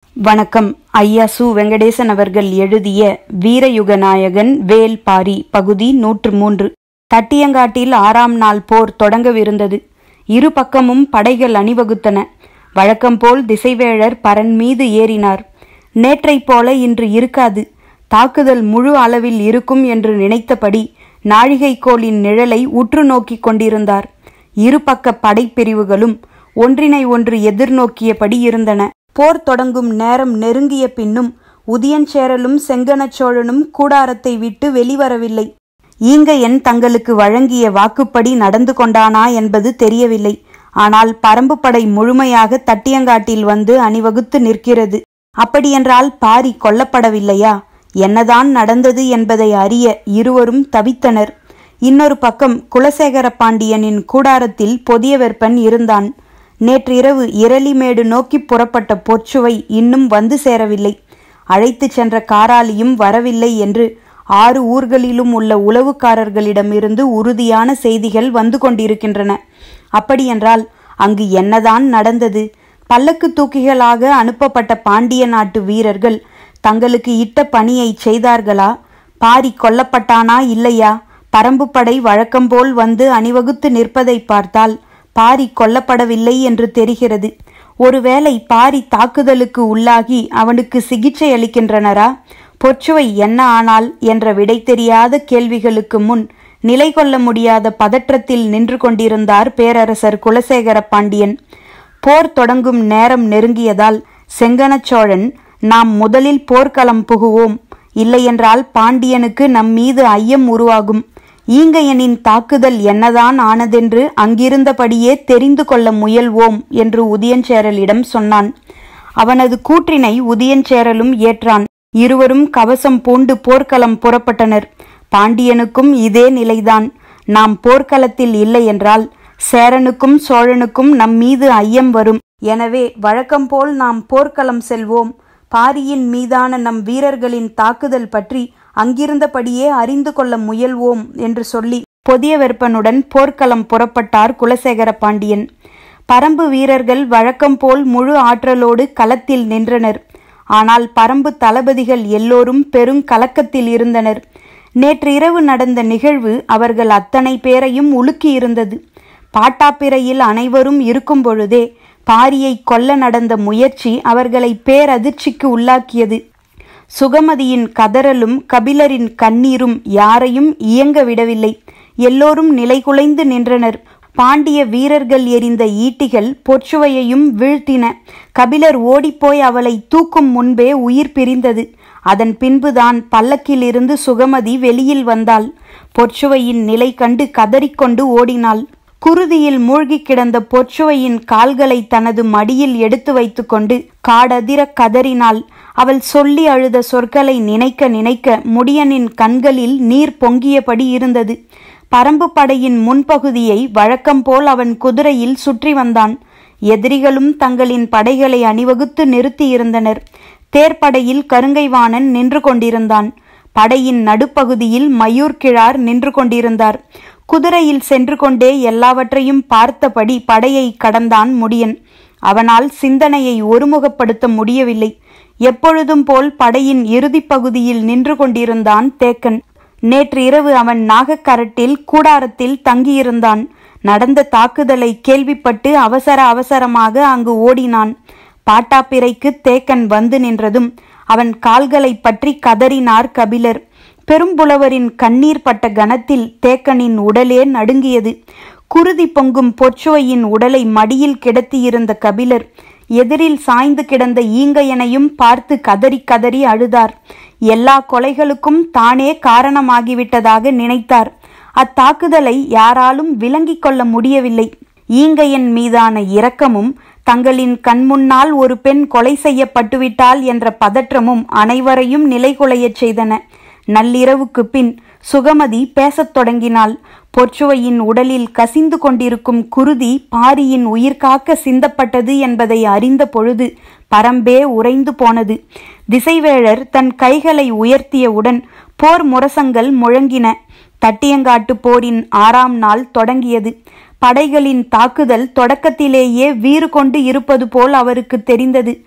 வணக்கம் ஐயா சு வெங்கடேசன் அவர்கள் எழுதிய வீரயுக நாயகன் வேல் பாரி பகுதி நூற்று மூன்று தட்டியங்காட்டில் ஆறாம் நாள் போர் தொடங்கவிருந்தது இரு பக்கமும் படைகள் அணிவகுத்தன வழக்கம்போல் திசைவேழர் பரன் மீது ஏறினார் நேற்றைப் போல இன்று இருக்காது தாக்குதல் முழு அளவில் இருக்கும் என்று நினைத்தபடி நாழிகைக்கோளின் நிழலை உற்று நோக்கிக் கொண்டிருந்தார் இரு பக்க படைப்பிரிவுகளும் ஒன்றினை ஒன்று எதிர்நோக்கியபடி இருந்தன போர் தொடங்கும் நேரம் நெருங்கிய பின்னும் உதியஞ்சேரலும் செங்கனச் சோழனும் கூடாரத்தை விட்டு வெளிவரவில்லை ஈங்கையன் தங்களுக்கு வழங்கிய வாக்குப்படி நடந்து கொண்டானா என்பது தெரியவில்லை ஆனால் பரம்பு படை முழுமையாக தட்டியங்காட்டில் வந்து அணிவகுத்து நிற்கிறது அப்படியென்றால் பாரி கொல்லப்படவில்லையா என்னதான் நடந்தது என்பதை அறிய இருவரும் தவித்தனர் இன்னொரு பக்கம் குலசேகர பாண்டியனின் கூடாரத்தில் பொதியவெற்பன் இருந்தான் நேற்றிரவு இரளிமேடு நோக்கி புறப்பட்ட பொற்சுவை இன்னும் வந்து சேரவில்லை அழைத்துச் சென்ற காராலியும் வரவில்லை என்று ஆறு ஊர்களிலும் உள்ள உளவுக்காரர்களிடமிருந்து உறுதியான செய்திகள் வந்து கொண்டிருக்கின்றன அப்படியென்றால் அங்கு என்னதான் நடந்தது பல்லக்கு தூக்கிகளாக அனுப்பப்பட்ட பாண்டிய நாட்டு வீரர்கள் தங்களுக்கு இட்ட பணியை செய்தார்களா பாரி கொல்லப்பட்டானா இல்லையா பரம்பு படை வழக்கம்போல் வந்து அணிவகுத்து நிற்பதை பார்த்தால் பாரி கொல்லப்படவில்லை என்று தெரிகிறது ஒருவேளை பாரி தாக்குதலுக்கு உள்ளாகி அவனுக்கு சிகிச்சை அளிக்கின்றனரா பொற்சுவை என்ன ஆனால் என்ற விடை தெரியாத கேள்விகளுக்கு முன் நிலை கொள்ள முடியாத பதற்றத்தில் நின்று கொண்டிருந்தார் பேரரசர் குலசேகர பாண்டியன் போர் தொடங்கும் நேரம் நெருங்கியதால் செங்கனச் சோழன் நாம் முதலில் போர்க்களம் புகுவோம் இல்லையென்றால் பாண்டியனுக்கு நம் மீது ஐயம் உருவாகும் ஈங்கையனின் தாக்குதல் என்னதான் ஆனதென்று அங்கிருந்தபடியே தெரிந்து கொள்ள முயல்வோம் என்று உதியஞ்சேரலிடம் சொன்னான் அவனது கூற்றினை உதியஞ்சேரலும் ஏற்றான் இருவரும் கவசம் பூண்டு போர்க்களம் புறப்பட்டனர் பாண்டியனுக்கும் இதே நிலைதான் நாம் போர்க்களத்தில் இல்லை என்றால் சேரனுக்கும் சோழனுக்கும் நம் மீது ஐயம் வரும் எனவே வழக்கம்போல் நாம் போர்க்களம் செல்வோம் பாரியின் மீதான நம் வீரர்களின் தாக்குதல் பற்றி அங்கிருந்தபடியே அறிந்து கொள்ள முயல்வோம் என்று சொல்லி பொதியவெற்பனுடன் போர்க்களம் புறப்பட்டார் குலசேகர பாண்டியன் பரம்பு வீரர்கள் வழக்கம்போல் முழு ஆற்றலோடு களத்தில் நின்றனர் ஆனால் பரம்பு தளபதிகள் எல்லோரும் பெரும் கலக்கத்தில் இருந்தனர் நேற்று இரவு நடந்த நிகழ்வு அவர்கள் அத்தனை பேரையும் உலுக்கியிருந்தது பாட்டாப்பிரையில் அனைவரும் இருக்கும் பொழுதே பாரியை கொல்ல நடந்த முயற்சி அவர்களை பேரதிர்ச்சிக்கு உள்ளாக்கியது சுகமதியின் கதறலும் கபிலரின் கண்ணீரும் யாரையும் இயங்க விடவில்லை எல்லோரும் நிலைகுலைந்து நின்றனர் பாண்டிய வீரர்கள் எரிந்த ஈட்டிகள் பொற்சுவையையும் வீழ்த்தின கபிலர் ஓடிப்போய் அவளை தூக்கும் முன்பே உயிர் பிரிந்தது அதன் பின்புதான் பல்லக்கிலிருந்து சுகமதி வெளியில் வந்தாள் பொற்சுவையின் நிலை கண்டு கதறிக்கொண்டு ஓடினாள் குருதியில் மூழ்கி கிடந்த பொற்சுவையின் கால்களை தனது மடியில் எடுத்து வைத்துக்கொண்டு காடதிர கதறினாள் அவள் சொல்லி அழுத சொற்களை நினைக்க நினைக்க முடியனின் கண்களில் நீர் பொங்கியபடி இருந்தது பரம்பு படையின் முன்பகுதியை வழக்கம்போல் அவன் குதிரையில் சுற்றி வந்தான் எதிரிகளும் தங்களின் படைகளை அணிவகுத்து நிறுத்தியிருந்தனர் தேர்ப்படையில் கருங்கைவாணன் நின்று கொண்டிருந்தான் படையின் நடுப்பகுதியில் மயூர்கிழார் நின்று கொண்டிருந்தார் குதிரையில் சென்று கொண்டே எல்லாவற்றையும் பார்த்தபடி படையை கடந்தான் முடியன் அவனால் சிந்தனையை ஒருமுகப்படுத்த முடியவில்லை எப்பொழுதும் போல் படையின் இறுதிப் பகுதியில் நின்று கொண்டிருந்தான் தேக்கன் நேற்று இரவு அவன் நாகக்கரட்டில் கூடாரத்தில் தங்கியிருந்தான் நடந்த தாக்குதலை கேள்விப்பட்டு அவசர அவசரமாக அங்கு ஓடினான் பாட்டாப்பிரைக்கு தேக்கன் வந்து நின்றதும் அவன் கால்களை பற்றி கதறினார் கபிலர் பெரும்புலவரின் கண்ணீர் பட்ட கணத்தில் தேக்கனின் உடலே நடுங்கியது குருதி பொங்கும் பொற்சுவையின் உடலை மடியில் கிடத்தியிருந்த கபிலர் எதிரில் சாய்ந்து கிடந்த ஈங்கையனையும் பார்த்து கதறி கதறி அழுதார் எல்லா கொலைகளுக்கும் தானே காரணமாகிவிட்டதாக நினைத்தார் அத்தாக்குதலை யாராலும் விளங்கிக் கொள்ள முடியவில்லை ஈங்கையன் மீதான இரக்கமும் தங்களின் கண்முன்னால் ஒரு பெண் கொலை செய்யப்பட்டுவிட்டாள் என்ற பதற்றமும் அனைவரையும் நிலைகுலையச் செய்தன நள்ளிரவுக்கு பின் சுகமதி பேசத் தொடங்கினாள் பொற்சுவையின் உடலில் கசிந்து கொண்டிருக்கும் குருதி பாரியின் உயிர்காக்க சிந்தப்பட்டது என்பதை அறிந்த பொழுது பரம்பே உறைந்து போனது திசைவேழர் தன் கைகளை உயர்த்தியவுடன் போர் முரசங்கள் முழங்கின தட்டியங்காட்டு போரின் ஆறாம் நாள் தொடங்கியது படைகளின் தாக்குதல் தொடக்கத்திலேயே வீறு கொண்டு இருப்பது போல் அவருக்கு தெரிந்தது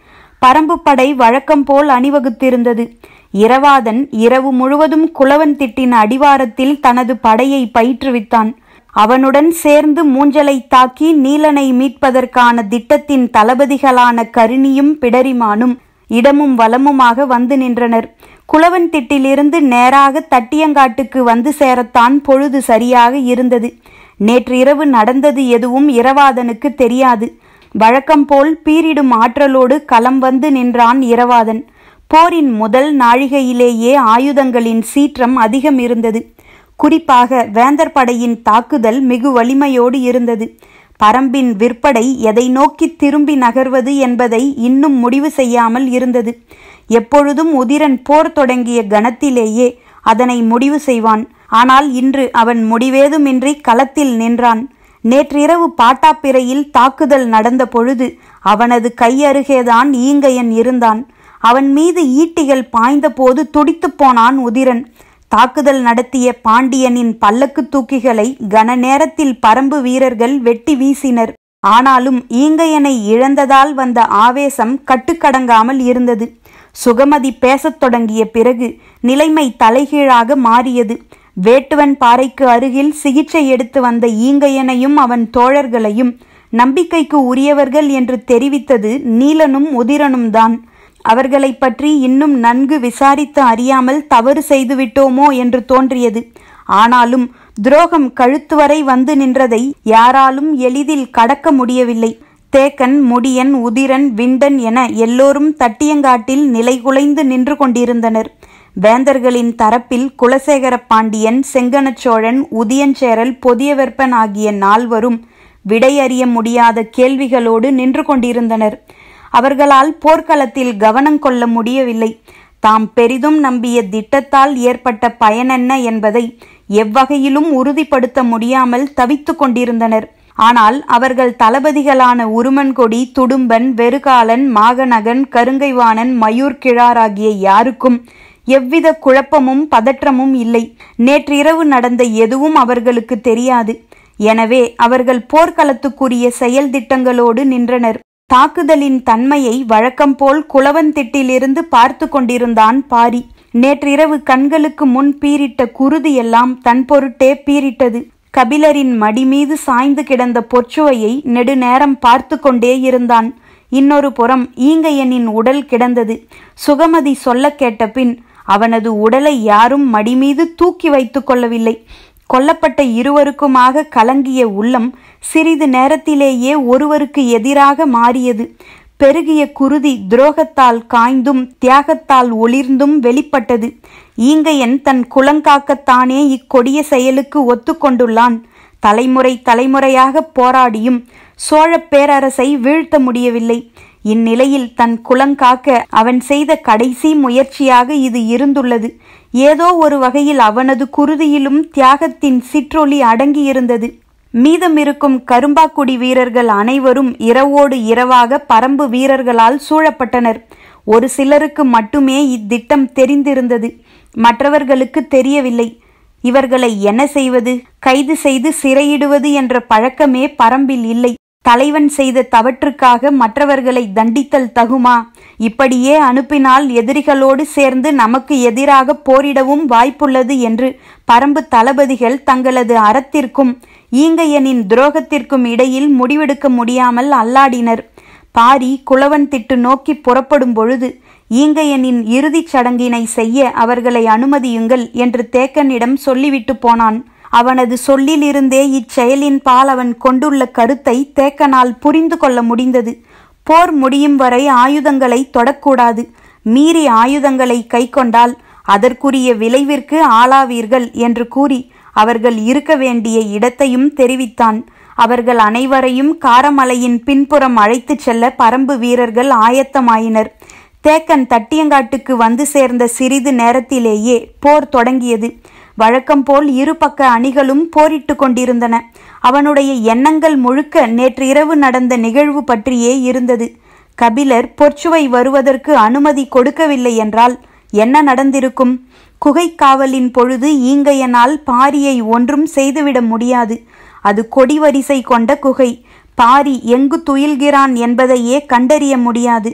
பரம்பு படை வழக்கம் போல் அணிவகுத்திருந்தது இரவாதன் இரவு முழுவதும் குளவன் திட்டின் அடிவாரத்தில் தனது படையை பயிற்றுவித்தான் அவனுடன் சேர்ந்து மூஞ்சலை தாக்கி நீலனை மீட்பதற்கான திட்டத்தின் தளபதிகளான கருணியும் பிடரிமானும் இடமும் வலமுமாக வந்து நின்றனர் குளவன் திட்டிலிருந்து நேராக தட்டியங்காட்டுக்கு வந்து சேரத்தான் பொழுது சரியாக இருந்தது நேற்றிரவு நடந்தது எதுவும் இரவாதனுக்கு தெரியாது வழக்கம் போல் பீரிடும் ஆற்றலோடு களம் வந்து நின்றான் இரவாதன் போரின் முதல் நாழிகையிலேயே ஆயுதங்களின் சீற்றம் அதிகம் இருந்தது குறிப்பாக வேந்தர் படையின் தாக்குதல் மிகு வலிமையோடு இருந்தது பரம்பின் விற்படை எதை நோக்கி திரும்பி நகர்வது என்பதை இன்னும் முடிவு செய்யாமல் இருந்தது எப்பொழுதும் உதிரன் போர் தொடங்கிய கணத்திலேயே அதனை முடிவு செய்வான் ஆனால் இன்று அவன் முடிவேதுமின்றி களத்தில் நின்றான் நேற்றிரவு பாட்டாப்பிரையில் தாக்குதல் நடந்த பொழுது அவனது கையருகேதான் ஈங்கையன் இருந்தான் அவன் மீது ஈட்டிகள் பாய்ந்தபோது துடித்துப் போனான் உதிரன் தாக்குதல் நடத்திய பாண்டியனின் பல்லக்கு தூக்கிகளை கன நேரத்தில் பரம்பு வீரர்கள் வெட்டி வீசினர் ஆனாலும் ஈங்கையனை இழந்ததால் வந்த ஆவேசம் கட்டுக்கடங்காமல் இருந்தது சுகமதி பேசத் தொடங்கிய பிறகு நிலைமை தலைகீழாக மாறியது வேட்டுவன் பாறைக்கு அருகில் சிகிச்சை எடுத்து வந்த ஈங்கையனையும் அவன் தோழர்களையும் நம்பிக்கைக்கு உரியவர்கள் என்று தெரிவித்தது நீலனும் உதிரனும் தான் அவர்களை பற்றி இன்னும் நன்கு விசாரித்து அறியாமல் தவறு செய்துவிட்டோமோ என்று தோன்றியது ஆனாலும் துரோகம் கழுத்து வரை வந்து நின்றதை யாராலும் எளிதில் கடக்க முடியவில்லை தேக்கன் முடியன் உதிரன் விண்டன் என எல்லோரும் தட்டியங்காட்டில் நிலைகுலைந்து நின்று கொண்டிருந்தனர் வேந்தர்களின் தரப்பில் குலசேகர பாண்டியன் செங்கனச்சோழன் உதியஞ்சேரல் பொதியவெற்பன் ஆகிய நால்வரும் விடையறிய முடியாத கேள்விகளோடு நின்று கொண்டிருந்தனர் அவர்களால் போர்க்களத்தில் கவனம் கொள்ள முடியவில்லை தாம் பெரிதும் நம்பிய திட்டத்தால் ஏற்பட்ட பயனென்ன என்பதை எவ்வகையிலும் உறுதிப்படுத்த முடியாமல் தவித்துக் கொண்டிருந்தனர் ஆனால் அவர்கள் தளபதிகளான உருமன்கொடி துடும்பன் வெறுகாலன் மாகநகன் கருங்கைவாணன் மயூர் கிழார் ஆகிய யாருக்கும் எவ்வித குழப்பமும் பதற்றமும் இல்லை நேற்றிரவு நடந்த எதுவும் அவர்களுக்கு தெரியாது எனவே அவர்கள் போர்க்களத்துக்குரிய செயல் திட்டங்களோடு நின்றனர் தாக்குதலின் தன்மையை வழக்கம் போல் குளவன் திட்டிலிருந்து பார்த்து கொண்டிருந்தான் பாரி நேற்றிரவு கண்களுக்கு முன் பீரிட்ட குருதி எல்லாம் தன் பொருட்டே பீரிட்டது கபிலரின் மடி மீது சாய்ந்து கிடந்த பொற்சுவையை நெடுநேரம் பார்த்து கொண்டே இருந்தான் இன்னொரு புறம் ஈங்கையனின் உடல் கிடந்தது சுகமதி சொல்ல கேட்ட பின் அவனது உடலை யாரும் மடி மீது தூக்கி வைத்துக் கொள்ளவில்லை கொல்லப்பட்ட இருவருக்குமாக கலங்கிய உள்ளம் சிறிது நேரத்திலேயே ஒருவருக்கு எதிராக மாறியது பெருகிய குருதி துரோகத்தால் காய்ந்தும் தியாகத்தால் ஒளிர்ந்தும் வெளிப்பட்டது ஈங்கையன் தன் குலங்காக்கத்தானே இக்கொடிய செயலுக்கு ஒத்துக்கொண்டுள்ளான் தலைமுறை தலைமுறையாக போராடியும் சோழ பேரரசை வீழ்த்த முடியவில்லை இந்நிலையில் தன் குலங்காக்க அவன் செய்த கடைசி முயற்சியாக இது இருந்துள்ளது ஏதோ ஒரு வகையில் அவனது குருதியிலும் தியாகத்தின் சிற்றொளி அடங்கியிருந்தது மீதமிருக்கும் கரும்பாக்குடி வீரர்கள் அனைவரும் இரவோடு இரவாக பரம்பு வீரர்களால் சூழப்பட்டனர் ஒரு சிலருக்கு மட்டுமே இத்திட்டம் தெரிந்திருந்தது மற்றவர்களுக்கு தெரியவில்லை இவர்களை என்ன செய்வது கைது செய்து சிறையிடுவது என்ற பழக்கமே பரம்பில் இல்லை தலைவன் செய்த தவற்றுக்காக மற்றவர்களை தண்டித்தல் தகுமா இப்படியே அனுப்பினால் எதிரிகளோடு சேர்ந்து நமக்கு எதிராக போரிடவும் வாய்ப்புள்ளது என்று பரம்பு தளபதிகள் தங்களது அறத்திற்கும் ஈங்கையனின் துரோகத்திற்கும் இடையில் முடிவெடுக்க முடியாமல் அல்லாடினர் பாரி குளவன் திட்டு நோக்கி புறப்படும் பொழுது ஈங்கையனின் இறுதிச் சடங்கினை செய்ய அவர்களை அனுமதியுங்கள் என்று தேக்கனிடம் சொல்லிவிட்டு போனான் அவனது சொல்லிலிருந்தே இச்செயலின் பால் அவன் கொண்டுள்ள கருத்தை தேக்கனால் புரிந்து கொள்ள முடிந்தது போர் முடியும் வரை ஆயுதங்களை தொடக்கூடாது மீறி ஆயுதங்களை கைக்கொண்டால் அதற்குரிய விளைவிற்கு ஆளாவீர்கள் என்று கூறி அவர்கள் இருக்க வேண்டிய இடத்தையும் தெரிவித்தான் அவர்கள் அனைவரையும் காரமலையின் பின்புறம் அழைத்துச் செல்ல பரம்பு வீரர்கள் ஆயத்தமாயினர் தேக்கன் தட்டியங்காட்டுக்கு வந்து சேர்ந்த சிறிது நேரத்திலேயே போர் தொடங்கியது வழக்கம் போல் இரு பக்க அணிகளும் போரிட்டு கொண்டிருந்தன அவனுடைய எண்ணங்கள் முழுக்க நேற்று இரவு நடந்த நிகழ்வு பற்றியே இருந்தது கபிலர் பொற்சுவை வருவதற்கு அனுமதி கொடுக்கவில்லை என்றால் என்ன நடந்திருக்கும் குகை காவலின் பொழுது ஈங்கையனால் பாரியை ஒன்றும் செய்துவிட முடியாது அது கொடிவரிசை கொண்ட குகை பாரி எங்கு துயில்கிறான் என்பதையே கண்டறிய முடியாது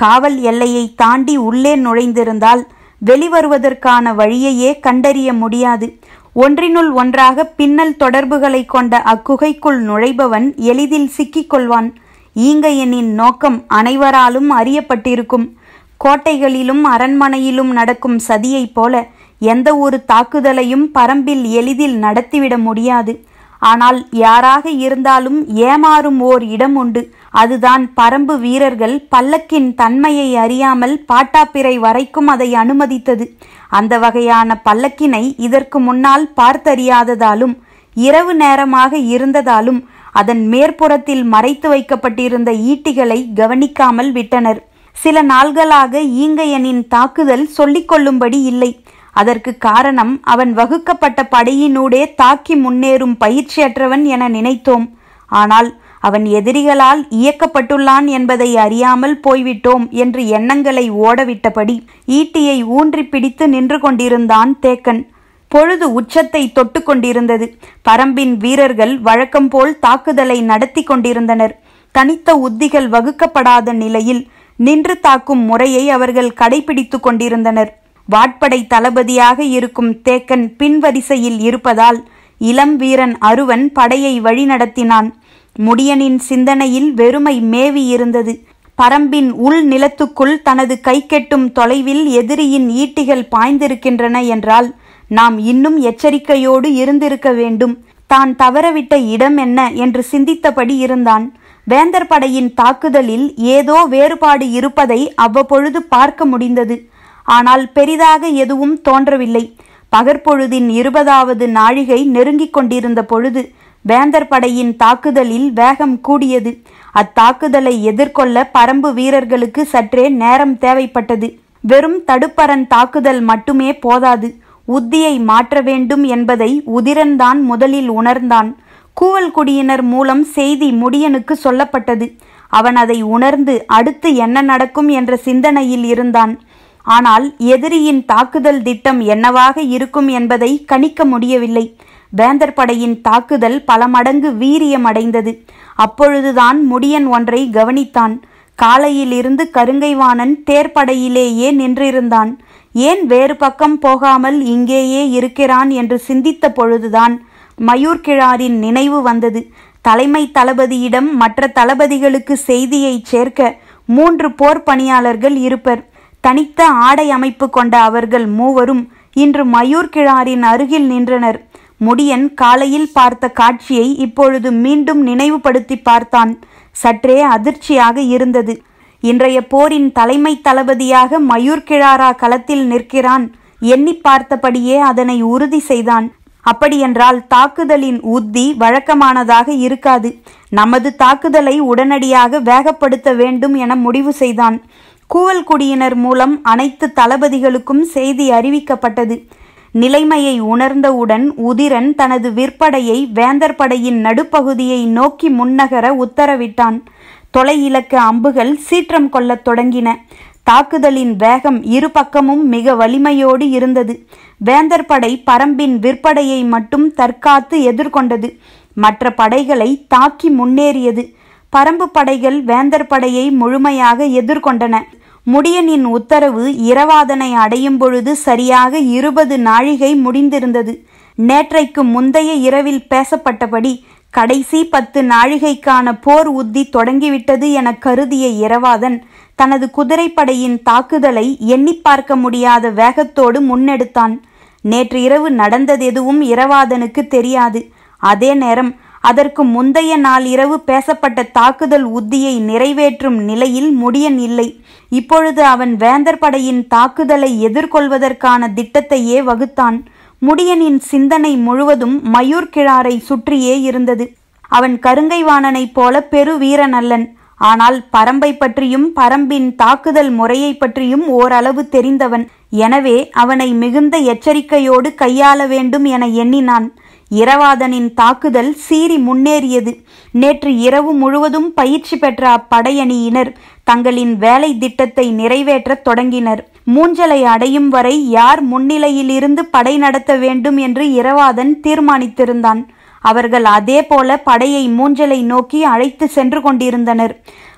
காவல் எல்லையை தாண்டி உள்ளே நுழைந்திருந்தால் வெளிவருவதற்கான வழியையே கண்டறிய முடியாது ஒன்றினுள் ஒன்றாக பின்னல் தொடர்புகளை கொண்ட அக்குகைக்குள் நுழைபவன் எளிதில் சிக்கிக்கொள்வான் ஈங்கையனின் நோக்கம் அனைவராலும் அறியப்பட்டிருக்கும் கோட்டைகளிலும் அரண்மனையிலும் நடக்கும் சதியைப் போல எந்த ஒரு தாக்குதலையும் பரம்பில் எளிதில் நடத்திவிட முடியாது ஆனால் யாராக இருந்தாலும் ஏமாறும் ஓர் இடம் உண்டு அதுதான் பரம்பு வீரர்கள் பல்லக்கின் தன்மையை அறியாமல் பாட்டாப்பிரை வரைக்கும் அதை அனுமதித்தது அந்த வகையான பல்லக்கினை இதற்கு முன்னால் பார்த்தறியாததாலும் இரவு நேரமாக இருந்ததாலும் அதன் மேற்புறத்தில் மறைத்து வைக்கப்பட்டிருந்த ஈட்டிகளை கவனிக்காமல் விட்டனர் சில நாள்களாக ஈங்கையனின் தாக்குதல் சொல்லிக்கொள்ளும்படி இல்லை அதற்கு காரணம் அவன் வகுக்கப்பட்ட படையினூடே தாக்கி முன்னேறும் பயிற்சியற்றவன் என நினைத்தோம் ஆனால் அவன் எதிரிகளால் இயக்கப்பட்டுள்ளான் என்பதை அறியாமல் போய்விட்டோம் என்று எண்ணங்களை ஓடவிட்டபடி ஈட்டியை ஊன்றி பிடித்து நின்று கொண்டிருந்தான் தேக்கன் பொழுது உச்சத்தை தொட்டு கொண்டிருந்தது பரம்பின் வீரர்கள் வழக்கம்போல் தாக்குதலை நடத்தி கொண்டிருந்தனர் தனித்த உத்திகள் வகுக்கப்படாத நிலையில் நின்று தாக்கும் முறையை அவர்கள் கடைபிடித்துக் கொண்டிருந்தனர் வாட்படை தளபதியாக இருக்கும் தேக்கன் பின்வரிசையில் இருப்பதால் இளம் வீரன் அருவன் படையை வழிநடத்தினான் முடியனின் சிந்தனையில் வெறுமை மேவி இருந்தது பரம்பின் உள் நிலத்துக்குள் தனது கை கெட்டும் தொலைவில் எதிரியின் ஈட்டிகள் பாய்ந்திருக்கின்றன என்றால் நாம் இன்னும் எச்சரிக்கையோடு இருந்திருக்க வேண்டும் தான் தவறவிட்ட இடம் என்ன என்று சிந்தித்தபடி இருந்தான் வேந்தர் படையின் தாக்குதலில் ஏதோ வேறுபாடு இருப்பதை அவ்வப்பொழுது பார்க்க முடிந்தது ஆனால் பெரிதாக எதுவும் தோன்றவில்லை பகற்பொழுதின் இருபதாவது நாழிகை நெருங்கிக் கொண்டிருந்த பொழுது வேந்தர் படையின் தாக்குதலில் வேகம் கூடியது அத்தாக்குதலை எதிர்கொள்ள பரம்பு வீரர்களுக்கு சற்றே நேரம் தேவைப்பட்டது வெறும் தடுப்பரன் தாக்குதல் மட்டுமே போதாது உத்தியை மாற்ற வேண்டும் என்பதை உதிரன்தான் முதலில் உணர்ந்தான் கூவல் குடியினர் மூலம் செய்தி முடியனுக்கு சொல்லப்பட்டது அவன் அதை உணர்ந்து அடுத்து என்ன நடக்கும் என்ற சிந்தனையில் இருந்தான் ஆனால் எதிரியின் தாக்குதல் திட்டம் என்னவாக இருக்கும் என்பதை கணிக்க முடியவில்லை வேந்தர் படையின் தாக்குதல் பல மடங்கு வீரியமடைந்தது அப்பொழுதுதான் முடியன் ஒன்றை கவனித்தான் காலையிலிருந்து கருங்கைவாணன் தேர்ப்படையிலேயே நின்றிருந்தான் ஏன் வேறு பக்கம் போகாமல் இங்கேயே இருக்கிறான் என்று சிந்தித்த பொழுதுதான் மயூர்கிழாரின் நினைவு வந்தது தலைமை தளபதியிடம் மற்ற தளபதிகளுக்கு செய்தியை சேர்க்க மூன்று போர் பணியாளர்கள் இருப்பர் தனித்த ஆடை அமைப்பு கொண்ட அவர்கள் மூவரும் இன்று மயூர்கிழாரின் அருகில் நின்றனர் முடியன் காலையில் பார்த்த காட்சியை இப்பொழுது மீண்டும் நினைவுபடுத்தி பார்த்தான் சற்றே அதிர்ச்சியாக இருந்தது இன்றைய போரின் தலைமை தளபதியாக மயூர்கிழாரா களத்தில் நிற்கிறான் எண்ணி பார்த்தபடியே அதனை உறுதி செய்தான் அப்படியென்றால் தாக்குதலின் உத்தி வழக்கமானதாக இருக்காது நமது தாக்குதலை உடனடியாக வேகப்படுத்த வேண்டும் என முடிவு செய்தான் கூவல் குடியினர் மூலம் அனைத்து தளபதிகளுக்கும் செய்தி அறிவிக்கப்பட்டது நிலைமையை உணர்ந்தவுடன் உதிரன் தனது விற்படையை வேந்தர் படையின் நடுப்பகுதியை நோக்கி முன்னகர உத்தரவிட்டான் தொலை இலக்க அம்புகள் சீற்றம் கொள்ளத் தொடங்கின தாக்குதலின் வேகம் இரு பக்கமும் மிக வலிமையோடு இருந்தது வேந்தர் படை பரம்பின் விற்படையை மட்டும் தற்காத்து எதிர்கொண்டது மற்ற படைகளை தாக்கி முன்னேறியது பரம்பு படைகள் வேந்தர் படையை முழுமையாக எதிர்கொண்டன முடியனின் உத்தரவு இரவாதனை அடையும் பொழுது சரியாக இருபது நாழிகை முடிந்திருந்தது நேற்றைக்கு முந்தைய இரவில் பேசப்பட்டபடி கடைசி பத்து நாழிகைக்கான போர் உத்தி தொடங்கிவிட்டது என கருதிய இரவாதன் தனது குதிரைப்படையின் தாக்குதலை எண்ணி பார்க்க முடியாத வேகத்தோடு முன்னெடுத்தான் நேற்று இரவு நடந்ததெதுவும் இரவாதனுக்கு தெரியாது அதே நேரம் அதற்கு முந்தைய நாள் இரவு பேசப்பட்ட தாக்குதல் உத்தியை நிறைவேற்றும் நிலையில் முடியன் இல்லை இப்பொழுது அவன் வேந்தர் படையின் தாக்குதலை எதிர்கொள்வதற்கான திட்டத்தையே வகுத்தான் முடியனின் சிந்தனை முழுவதும் மயூர் கிழாரை சுற்றியே இருந்தது அவன் கருங்கைவாணனைப் போல பெரு வீரன் அல்லன் ஆனால் பரம்பை பற்றியும் பரம்பின் தாக்குதல் முறையை பற்றியும் ஓரளவு தெரிந்தவன் எனவே அவனை மிகுந்த எச்சரிக்கையோடு கையாள வேண்டும் என எண்ணினான் இரவாதனின் தாக்குதல் சீறி முன்னேறியது நேற்று இரவு முழுவதும் பயிற்சி பெற்ற அப்படையணியினர் தங்களின் வேலை திட்டத்தை நிறைவேற்றத் தொடங்கினர் மூஞ்சலை அடையும் வரை யார் முன்னிலையிலிருந்து படை நடத்த வேண்டும் என்று இரவாதன் தீர்மானித்திருந்தான் அவர்கள் அதே போல படையை மூஞ்சலை நோக்கி அழைத்து சென்று கொண்டிருந்தனர்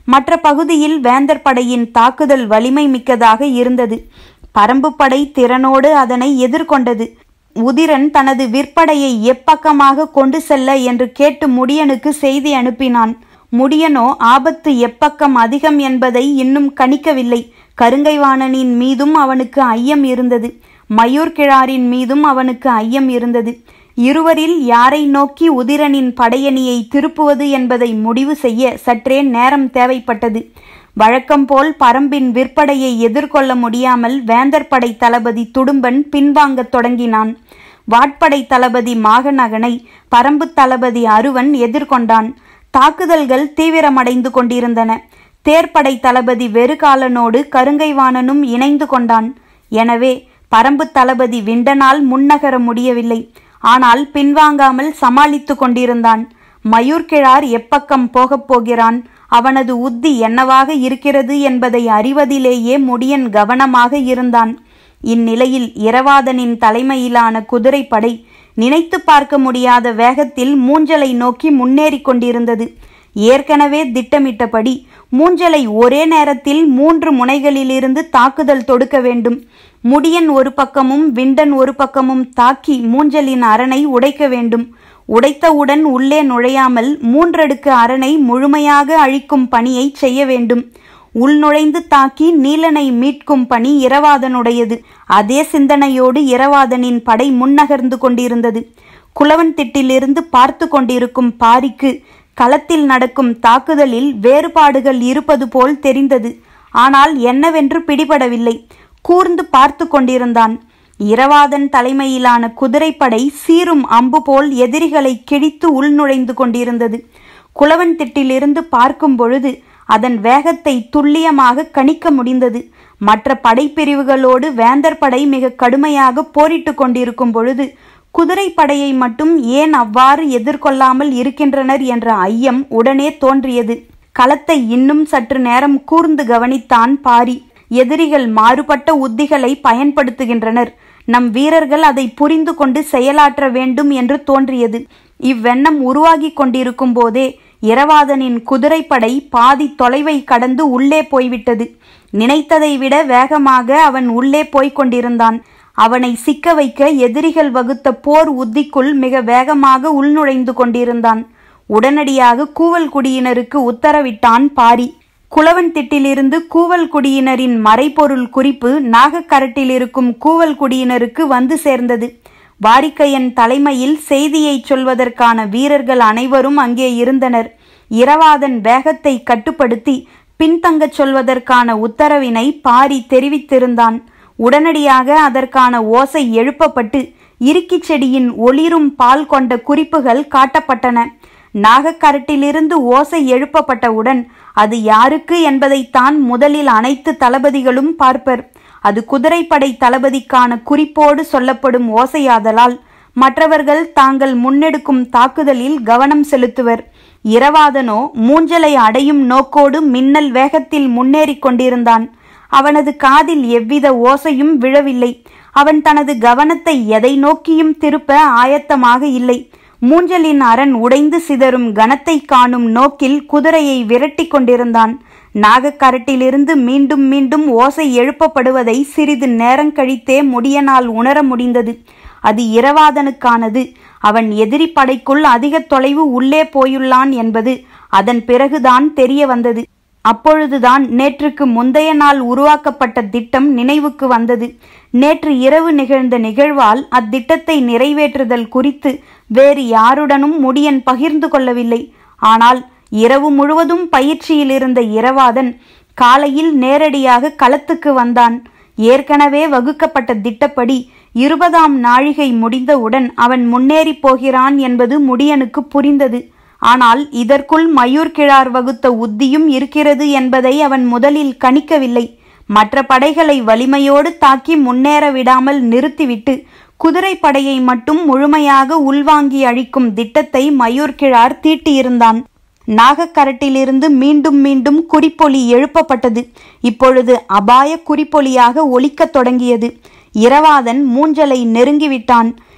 மற்ற பகுதியில் வேந்தர் படையின் தாக்குதல் வலிமை மிக்கதாக இருந்தது பரம்பு படை திறனோடு அதனை எதிர்கொண்டது உதிரன் தனது விற்படையை எப்பக்கமாக கொண்டு செல்ல என்று கேட்டு முடியனுக்கு செய்தி அனுப்பினான் முடியனோ ஆபத்து எப்பக்கம் அதிகம் என்பதை இன்னும் கணிக்கவில்லை கருங்கைவாணனின் மீதும் அவனுக்கு ஐயம் இருந்தது மயூர் கிழாரின் மீதும் அவனுக்கு ஐயம் இருந்தது இருவரில் யாரை நோக்கி உதிரனின் படையணியை திருப்புவது என்பதை முடிவு செய்ய சற்றே நேரம் தேவைப்பட்டது வழக்கம்போல் பரம்பின் விற்படையை எதிர்கொள்ள முடியாமல் வேந்தர் படை தளபதி துடும்பன் பின்வாங்கத் தொடங்கினான் வாட்படை தளபதி மாகநகனை பரம்பு தளபதி அருவன் எதிர்கொண்டான் தாக்குதல்கள் தீவிரமடைந்து கொண்டிருந்தன தேர்ப்படை தளபதி வெறுகாலனோடு கருங்கைவாணனும் இணைந்து கொண்டான் எனவே பரம்பு தளபதி விண்டனால் முன்னகர முடியவில்லை ஆனால் பின்வாங்காமல் சமாளித்து கொண்டிருந்தான் மயூர்கிழார் எப்பக்கம் போகப் போகிறான் அவனது உத்தி என்னவாக இருக்கிறது என்பதை அறிவதிலேயே முடியன் கவனமாக இருந்தான் இந்நிலையில் இரவாதனின் தலைமையிலான குதிரைப்படை நினைத்து பார்க்க முடியாத வேகத்தில் மூஞ்சலை நோக்கி முன்னேறிக் கொண்டிருந்தது ஏற்கனவே திட்டமிட்டபடி மூஞ்சலை ஒரே நேரத்தில் மூன்று முனைகளிலிருந்து தாக்குதல் தொடுக்க வேண்டும் முடியன் ஒரு பக்கமும் விண்டன் ஒரு பக்கமும் தாக்கி மூஞ்சலின் அரணை உடைக்க வேண்டும் உடைத்தவுடன் உள்ளே நுழையாமல் மூன்றடுக்கு அரணை முழுமையாக அழிக்கும் பணியை செய்ய வேண்டும் உள்நுழைந்து தாக்கி நீலனை மீட்கும் பணி இரவாதனுடையது அதே சிந்தனையோடு இரவாதனின் படை முன்னகர்ந்து கொண்டிருந்தது குளவன் திட்டிலிருந்து பார்த்து கொண்டிருக்கும் பாரிக்கு களத்தில் நடக்கும் தாக்குதலில் வேறுபாடுகள் இருப்பது போல் தெரிந்தது ஆனால் என்னவென்று பிடிபடவில்லை கூர்ந்து பார்த்து கொண்டிருந்தான் இரவாதன் தலைமையிலான குதிரைப்படை சீரும் அம்பு போல் எதிரிகளை கிழித்து உள்நுழைந்து கொண்டிருந்தது குளவன் திட்டிலிருந்து பார்க்கும் பொழுது அதன் வேகத்தை துல்லியமாக கணிக்க முடிந்தது மற்ற படைப்பிரிவுகளோடு வேந்தர் படை மிக கடுமையாக போரிட்டு கொண்டிருக்கும் பொழுது குதிரை படையை மட்டும் ஏன் அவ்வாறு எதிர்கொள்ளாமல் இருக்கின்றனர் என்ற ஐயம் உடனே தோன்றியது களத்தை இன்னும் சற்று நேரம் கூர்ந்து கவனித்தான் பாரி எதிரிகள் மாறுபட்ட உத்திகளை பயன்படுத்துகின்றனர் நம் வீரர்கள் அதை புரிந்து கொண்டு செயலாற்ற வேண்டும் என்று தோன்றியது இவ்வெண்ணம் உருவாகி கொண்டிருக்கும் போதே இரவாதனின் குதிரைப்படை பாதி தொலைவை கடந்து உள்ளே போய்விட்டது நினைத்ததை விட வேகமாக அவன் உள்ளே போய்க் கொண்டிருந்தான் அவனை சிக்க வைக்க எதிரிகள் வகுத்த போர் உத்திக்குள் மிக வேகமாக உள்நுழைந்து கொண்டிருந்தான் உடனடியாக கூவல் குடியினருக்கு உத்தரவிட்டான் பாரி குளவன் திட்டிலிருந்து கூவல் குடியினரின் மறைபொருள் குறிப்பு நாகக்கரட்டில் இருக்கும் கூவல் குடியினருக்கு வந்து சேர்ந்தது வாரிக்கையன் தலைமையில் செய்தியை சொல்வதற்கான வீரர்கள் அனைவரும் அங்கே இருந்தனர் இரவாதன் வேகத்தை கட்டுப்படுத்தி பின்தங்கச் சொல்வதற்கான உத்தரவினை பாரி தெரிவித்திருந்தான் உடனடியாக அதற்கான ஓசை எழுப்பப்பட்டு இறுக்கிச் செடியின் ஒளிரும் பால் கொண்ட குறிப்புகள் காட்டப்பட்டன நாகக்கரட்டிலிருந்து ஓசை எழுப்பப்பட்டவுடன் அது யாருக்கு என்பதைத்தான் முதலில் அனைத்து தளபதிகளும் பார்ப்பர் அது குதிரைப்படை தளபதிக்கான குறிப்போடு சொல்லப்படும் ஓசையாதலால் மற்றவர்கள் தாங்கள் முன்னெடுக்கும் தாக்குதலில் கவனம் செலுத்துவர் இரவாதனோ மூஞ்சலை அடையும் நோக்கோடு மின்னல் வேகத்தில் முன்னேறிக் கொண்டிருந்தான் அவனது காதில் எவ்வித ஓசையும் விழவில்லை அவன் தனது கவனத்தை எதை நோக்கியும் திருப்ப ஆயத்தமாக இல்லை மூஞ்சலின் அரண் உடைந்து சிதறும் கனத்தை காணும் நோக்கில் குதிரையை விரட்டி கொண்டிருந்தான் நாகக்கரட்டிலிருந்து மீண்டும் மீண்டும் ஓசை எழுப்பப்படுவதை சிறிது நேரம் கழித்தே முடியனால் உணர முடிந்தது அது இரவாதனுக்கானது அவன் எதிரி படைக்குள் அதிக தொலைவு உள்ளே போயுள்ளான் என்பது அதன் பிறகுதான் தெரிய வந்தது அப்பொழுதுதான் நேற்றுக்கு முந்தைய நாள் உருவாக்கப்பட்ட திட்டம் நினைவுக்கு வந்தது நேற்று இரவு நிகழ்ந்த நிகழ்வால் அத்திட்டத்தை நிறைவேற்றுதல் குறித்து வேறு யாருடனும் முடியன் பகிர்ந்து கொள்ளவில்லை ஆனால் இரவு முழுவதும் பயிற்சியில் இருந்த இரவாதன் காலையில் நேரடியாக களத்துக்கு வந்தான் ஏற்கனவே வகுக்கப்பட்ட திட்டப்படி இருபதாம் நாழிகை முடிந்தவுடன் அவன் முன்னேறிப் போகிறான் என்பது முடியனுக்கு புரிந்தது ஆனால் இதற்குள் மயூர் கிழார் வகுத்த உத்தியும் இருக்கிறது என்பதை அவன் முதலில் கணிக்கவில்லை மற்ற படைகளை வலிமையோடு தாக்கி முன்னேற விடாமல் நிறுத்திவிட்டு குதிரை படையை மட்டும் முழுமையாக உள்வாங்கி அழிக்கும் திட்டத்தை மயூர் கிழார் தீட்டியிருந்தான் நாகக்கரட்டிலிருந்து மீண்டும் மீண்டும் குறிப்பொலி எழுப்பப்பட்டது இப்பொழுது அபாய குறிப்பொலியாக ஒலிக்கத் தொடங்கியது இரவாதன் மூஞ்சலை நெருங்கிவிட்டான்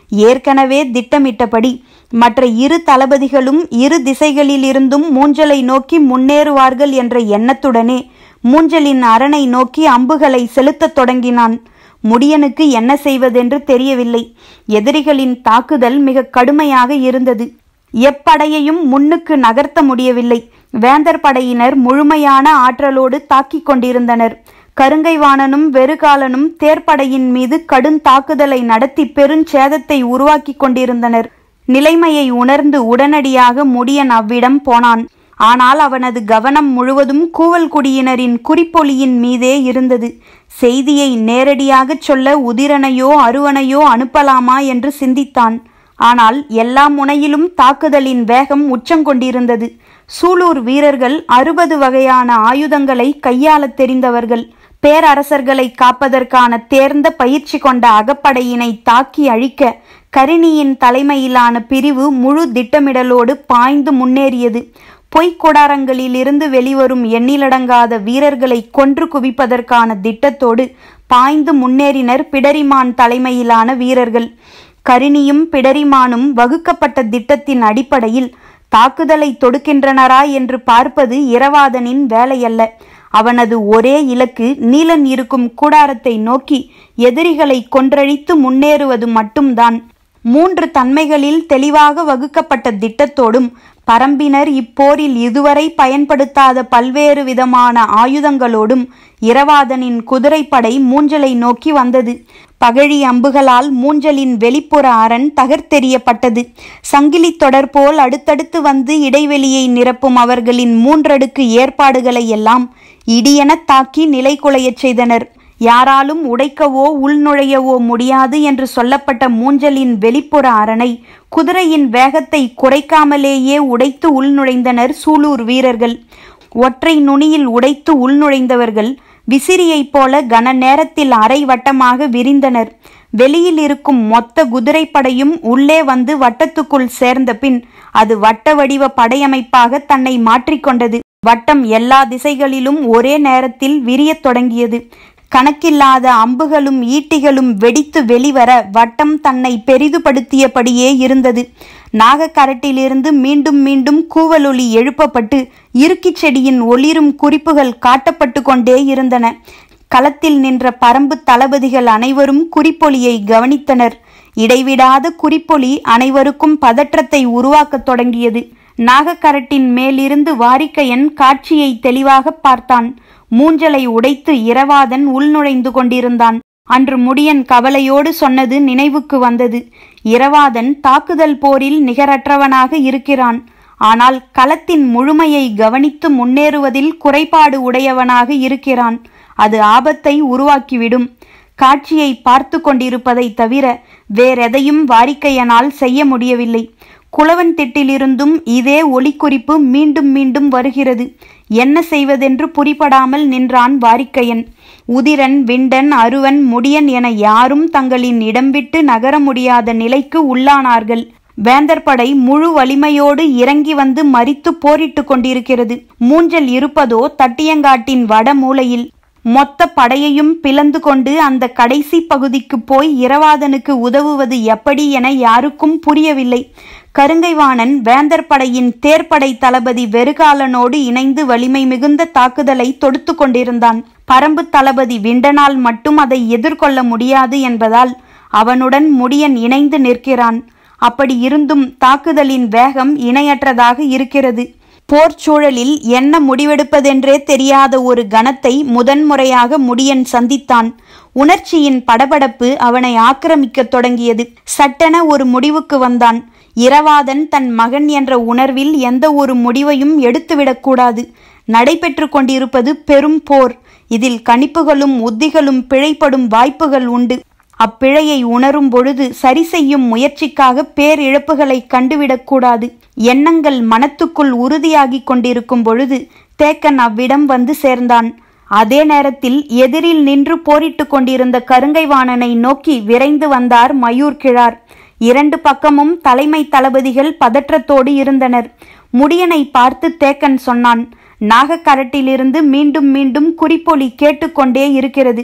ஏற்கனவே திட்டமிட்டபடி மற்ற இரு தளபதிகளும் இரு திசைகளிலிருந்தும் மூஞ்சலை நோக்கி முன்னேறுவார்கள் என்ற எண்ணத்துடனே மூஞ்சலின் அரணை நோக்கி அம்புகளை செலுத்தத் தொடங்கினான் முடியனுக்கு என்ன செய்வதென்று தெரியவில்லை எதிரிகளின் தாக்குதல் மிக கடுமையாக இருந்தது எப்படையையும் முன்னுக்கு நகர்த்த முடியவில்லை வேந்தர் படையினர் முழுமையான ஆற்றலோடு தாக்கிக் கொண்டிருந்தனர் கருங்கைவாணனும் வெறுகாலனும் தேர்ப்படையின் மீது கடும் தாக்குதலை நடத்தி பெருஞ்சேதத்தை உருவாக்கி கொண்டிருந்தனர் நிலைமையை உணர்ந்து உடனடியாக முடியன் அவ்விடம் போனான் ஆனால் அவனது கவனம் முழுவதும் கூவல்குடியினரின் குறிப்பொலியின் மீதே இருந்தது செய்தியை நேரடியாகச் சொல்ல உதிரனையோ அருவனையோ அனுப்பலாமா என்று சிந்தித்தான் ஆனால் எல்லா முனையிலும் தாக்குதலின் வேகம் உச்சங்கொண்டிருந்தது சூலூர் வீரர்கள் அறுபது வகையான ஆயுதங்களை கையாளத் தெரிந்தவர்கள் பேரரசர்களை காப்பதற்கான தேர்ந்த பயிற்சி கொண்ட அகப்படையினை தாக்கி அழிக்க கரிணியின் தலைமையிலான பிரிவு முழு திட்டமிடலோடு பாய்ந்து முன்னேறியது பொய்க்கொடாரங்களிலிருந்து வெளிவரும் எண்ணிலடங்காத வீரர்களை கொன்று குவிப்பதற்கான திட்டத்தோடு பாய்ந்து முன்னேறினர் பிடரிமான் தலைமையிலான வீரர்கள் கரிணியும் பிடரிமானும் வகுக்கப்பட்ட திட்டத்தின் அடிப்படையில் தாக்குதலை தொடுக்கின்றனரா என்று பார்ப்பது இரவாதனின் வேலையல்ல அவனது ஒரே இலக்கு நீலன் இருக்கும் கூடாரத்தை நோக்கி எதிரிகளை கொன்றழித்து முன்னேறுவது மட்டும்தான் மூன்று தன்மைகளில் தெளிவாக வகுக்கப்பட்ட திட்டத்தோடும் பரம்பினர் இப்போரில் இதுவரை பயன்படுத்தாத பல்வேறு விதமான ஆயுதங்களோடும் இரவாதனின் குதிரைப்படை மூஞ்சலை நோக்கி வந்தது பகழி அம்புகளால் மூஞ்சலின் வெளிப்புற அரண் தகர்த்தெறியப்பட்டது சங்கிலி தொடர் போல் அடுத்தடுத்து வந்து இடைவெளியை நிரப்பும் அவர்களின் மூன்றடுக்கு ஏற்பாடுகளை எல்லாம் இடியென தாக்கி நிலைகுலையச் செய்தனர் யாராலும் உடைக்கவோ உள்நுழையவோ முடியாது என்று சொல்லப்பட்ட மூஞ்சலின் வெளிப்புற அரணை குதிரையின் வேகத்தை குறைக்காமலேயே உடைத்து உள்நுழைந்தனர் சூலூர் வீரர்கள் ஒற்றை நுனியில் உடைத்து உள்நுழைந்தவர்கள் விசிறியைப் போல கன நேரத்தில் அரை வட்டமாக விரிந்தனர் வெளியில் இருக்கும் மொத்த குதிரைப்படையும் உள்ளே வந்து வட்டத்துக்குள் சேர்ந்த பின் அது வட்ட வடிவ படையமைப்பாக தன்னை மாற்றிக்கொண்டது வட்டம் எல்லா திசைகளிலும் ஒரே நேரத்தில் விரியத் தொடங்கியது கணக்கில்லாத அம்புகளும் ஈட்டிகளும் வெடித்து வெளிவர வட்டம் தன்னை பெரிதுபடுத்தியபடியே இருந்தது நாகக்கரட்டிலிருந்து மீண்டும் மீண்டும் கூவலொலி எழுப்பப்பட்டு இருக்கிச் செடியின் ஒளிரும் குறிப்புகள் காட்டப்பட்டு கொண்டே இருந்தன களத்தில் நின்ற பரம்பு தளபதிகள் அனைவரும் குறிப்பொலியை கவனித்தனர் இடைவிடாத குறிப்பொலி அனைவருக்கும் பதற்றத்தை உருவாக்கத் தொடங்கியது நாகக்கரட்டின் மேலிருந்து வாரிக்கையன் காட்சியை தெளிவாக பார்த்தான் மூஞ்சலை உடைத்து இரவாதன் உள்நுழைந்து கொண்டிருந்தான் அன்று முடியன் கவலையோடு சொன்னது நினைவுக்கு வந்தது இரவாதன் தாக்குதல் போரில் நிகரற்றவனாக இருக்கிறான் ஆனால் களத்தின் முழுமையை கவனித்து முன்னேறுவதில் குறைபாடு உடையவனாக இருக்கிறான் அது ஆபத்தை உருவாக்கிவிடும் காட்சியை பார்த்து கொண்டிருப்பதை தவிர வேறெதையும் வாரிக்கையனால் செய்ய முடியவில்லை குளவன் திட்டிலிருந்தும் இதே ஒலிக்குறிப்பு மீண்டும் மீண்டும் வருகிறது என்ன செய்வதென்று புரிபடாமல் நின்றான் வாரிக்கையன் உதிரன் விண்டன் அருவன் முடியன் என யாரும் தங்களின் இடம் விட்டு நகர முடியாத நிலைக்கு உள்ளானார்கள் வேந்தர் படை முழு வலிமையோடு இறங்கி வந்து மறித்து போரிட்டு கொண்டிருக்கிறது மூஞ்சல் இருப்பதோ தட்டியங்காட்டின் வட மூலையில் மொத்த படையையும் பிளந்து கொண்டு அந்த கடைசி பகுதிக்கு போய் இரவாதனுக்கு உதவுவது எப்படி என யாருக்கும் புரியவில்லை கருங்கைவாணன் வேந்தர் படையின் தேர்ப்படை தளபதி வெறுகாலனோடு இணைந்து வலிமை மிகுந்த தாக்குதலை தொடுத்து கொண்டிருந்தான் பரம்பு தளபதி விண்டனால் மட்டும் அதை எதிர்கொள்ள முடியாது என்பதால் அவனுடன் முடியன் இணைந்து நிற்கிறான் அப்படி இருந்தும் தாக்குதலின் வேகம் இணையற்றதாக இருக்கிறது போர்ச் சூழலில் என்ன முடிவெடுப்பதென்றே தெரியாத ஒரு கணத்தை முதன்முறையாக முடியன் சந்தித்தான் உணர்ச்சியின் படபடப்பு அவனை ஆக்கிரமிக்கத் தொடங்கியது சட்டென ஒரு முடிவுக்கு வந்தான் இரவாதன் தன் மகன் என்ற உணர்வில் எந்த ஒரு முடிவையும் எடுத்துவிடக்கூடாது நடைபெற்று கொண்டிருப்பது பெரும் போர் இதில் கணிப்புகளும் உத்திகளும் பிழைப்படும் வாய்ப்புகள் உண்டு அப்பிழையை உணரும் பொழுது சரி செய்யும் முயற்சிக்காக பேரிழப்புகளை கண்டுவிடக்கூடாது எண்ணங்கள் மனத்துக்குள் உறுதியாகிக் கொண்டிருக்கும் பொழுது தேக்கன் அவ்விடம் வந்து சேர்ந்தான் அதே நேரத்தில் எதிரில் நின்று போரிட்டுக் கொண்டிருந்த கருங்கைவாணனை நோக்கி விரைந்து வந்தார் மயூர் கிழார் இரண்டு பக்கமும் தலைமை தளபதிகள் பதற்றத்தோடு இருந்தனர் முடியனை பார்த்து தேக்கன் சொன்னான் நாகக்கரட்டிலிருந்து மீண்டும் மீண்டும் குறிப்பொலி கேட்டுக்கொண்டே இருக்கிறது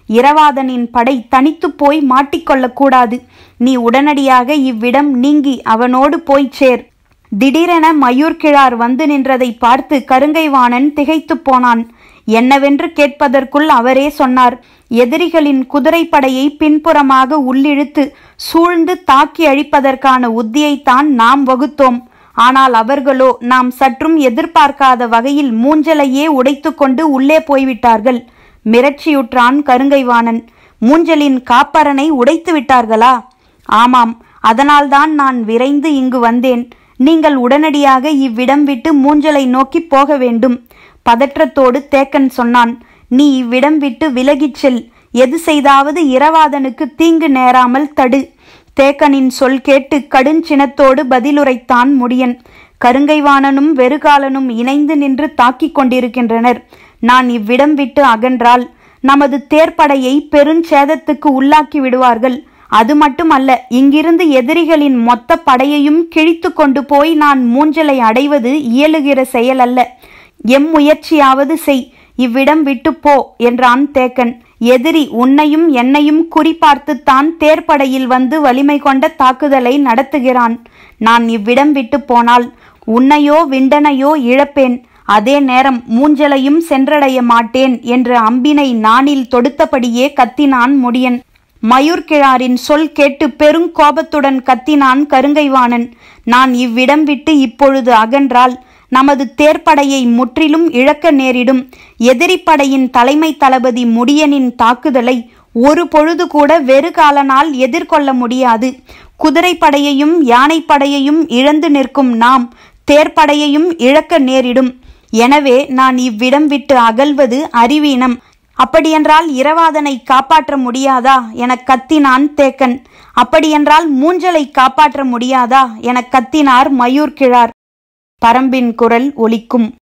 இரவாதனின் படை தனித்துப் போய் மாட்டிக்கொள்ளக் கூடாது நீ உடனடியாக இவ்விடம் நீங்கி அவனோடு போய்ச் சேர் திடீரென மயூர்கிழார் வந்து நின்றதை பார்த்து கருங்கைவாணன் திகைத்துப் போனான் என்னவென்று கேட்பதற்குள் அவரே சொன்னார் எதிரிகளின் குதிரைப்படையை பின்புறமாக உள்ளிழுத்து சூழ்ந்து தாக்கி அழிப்பதற்கான உத்தியைத்தான் நாம் வகுத்தோம் ஆனால் அவர்களோ நாம் சற்றும் எதிர்பார்க்காத வகையில் மூஞ்சலையே உடைத்துக்கொண்டு உள்ளே போய்விட்டார்கள் மிரட்சியுற்றான் கருங்கைவாணன் மூஞ்சலின் காப்பரனை உடைத்து விட்டார்களா ஆமாம் அதனால்தான் நான் விரைந்து இங்கு வந்தேன் நீங்கள் உடனடியாக இவ்விடம் விட்டு மூஞ்சலை நோக்கி போக வேண்டும் பதற்றத்தோடு தேக்கன் சொன்னான் நீ இவ்விடம் விட்டு விலகிச் செல் எது செய்தாவது இரவாதனுக்கு தீங்கு நேராமல் தடு தேக்கனின் சொல் கேட்டு கடுஞ்சினத்தோடு பதிலுரைத்தான் முடியன் கருங்கைவாணனும் வெறுகாலனும் இணைந்து நின்று தாக்கிக் கொண்டிருக்கின்றனர் நான் இவ்விடம் விட்டு அகன்றால் நமது தேர்ப்படையை பெருஞ்சேதத்துக்கு உள்ளாக்கி விடுவார்கள் அது மட்டுமல்ல இங்கிருந்து எதிரிகளின் மொத்த படையையும் கிழித்து கொண்டு போய் நான் மூஞ்சலை அடைவது இயலுகிற செயல் அல்ல எம் முயற்சியாவது செய் இவ்விடம் விட்டு போ என்றான் தேக்கன் எதிரி உன்னையும் என்னையும் குறிபார்த்துத்தான் தேர்ப்படையில் வந்து வலிமை கொண்ட தாக்குதலை நடத்துகிறான் நான் இவ்விடம் விட்டு போனால் உன்னையோ விண்டனையோ இழப்பேன் அதே நேரம் மூஞ்சலையும் சென்றடைய மாட்டேன் என்று அம்பினை நானில் தொடுத்தபடியே கத்தினான் முடியன் மயூர்கிழாரின் சொல் கேட்டு பெருங்கோபத்துடன் கத்தினான் கருங்கைவாணன் நான் இவ்விடம் விட்டு இப்பொழுது அகன்றால் நமது தேர்ப்படையை முற்றிலும் இழக்க நேரிடும் எதிரிப்படையின் தலைமை தளபதி முடியனின் தாக்குதலை ஒரு பொழுது கூட வெறு காலனால் எதிர்கொள்ள முடியாது குதிரைப்படையையும் யானைப்படையையும் இழந்து நிற்கும் நாம் தேர்ப்படையையும் இழக்க நேரிடும் எனவே நான் இவ்விடம் விட்டு அகல்வது அறிவீனம் அப்படியென்றால் இரவாதனை காப்பாற்ற முடியாதா என கத்தினான் தேக்கன் அப்படியென்றால் மூஞ்சலை காப்பாற்ற முடியாதா என கத்தினார் மயூர்கிழார் பரம்பின் குரல் ஒலிக்கும்